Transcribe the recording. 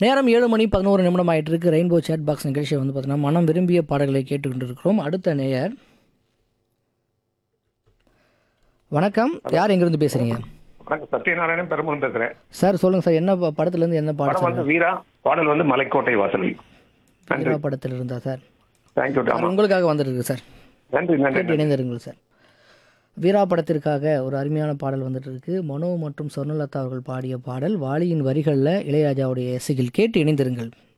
நேரம் ஏழு மணி பதினோரு நிமிடம் ஆயிட்டு இருக்கு ரெயின்போ சேட் பாக்ஸ் நிகழ்ச்சியை வந்து பார்த்தீங்கன்னா மனம் விரும்பிய பாடல்களை கேட்டுக்கொண்டு இருக்கிறோம் அடுத்த நேயர் வணக்கம் யார் எங்கிருந்து பேசுறீங்க வணக்கம் சத்யநாராயணன் பெருமன் பேசுறேன் சார் சொல்லுங்க சார் என்ன ப- படத்துல இருந்து என்ன படம் பாடம் வந்து வீரா பாடல் வந்து மலைக்கோட்டை வாசல் நன்றி வீரா படத்தில் இருந்தா சார் தேங்க்யூ சார், உங்களுக்காக வந்துருக்கு சார் நன்றி நன்றி கேட்டு இணைந்திருங்கள் சார் வீரா படத்திற்காக ஒரு அருமையான பாடல் வந்துட்டு இருக்கு மனோ மற்றும் சொர்ணலதா அவர்கள் பாடிய பாடல் வாலியின் வரிகளில் இளையராஜாவுடைய இசையில் கேட்டு இணைந்திருங்கள்